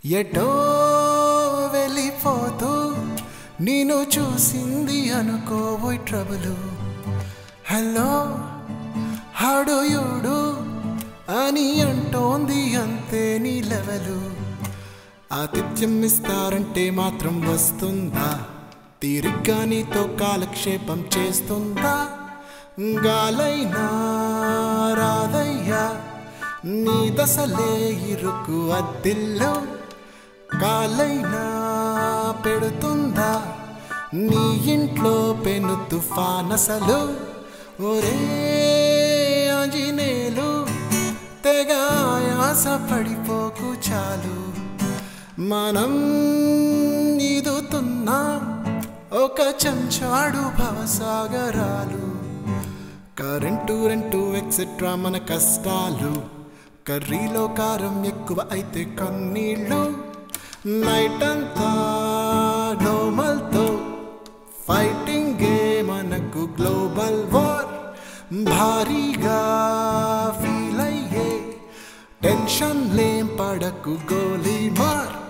ఎటో వెళ్ళిపోతూ నేను చూసింది అనుకోబోయ్ ట్రబులు హలో హడు యుడు అని అంటోంది అంతే నీ లెవెలు ఆతిథ్యం ఇస్తారంటే మాత్రం వస్తుందా తీరిగ్గా నీతో కాలక్షేపం చేస్తుందా గాలైనా రాదయ్యా నీ దశలే ఇరుకు అద్దిల్లో కాలైనా పెడుతుందా నీ ఇంట్లో పెను తుఫానసలు ఒరే ఆంజనేయులు తెగ ఆయాస పడిపోకు చాలు మనం ఈదుతున్నాం ఒక చెంచాడు భవసాగరాలు కరెంటు రెంటు ఎక్సెట్రా మన కష్టాలు కర్రీలో కారం ఎక్కువ అయితే కన్నీళ్ళు నైట్ అంతా డోమల్తో ఫైటింగే మనకు గ్లోబల్ వార్ భారీగా ఫీల్ అయ్యే టెన్షన్ లేం పడకు గోలీ మార్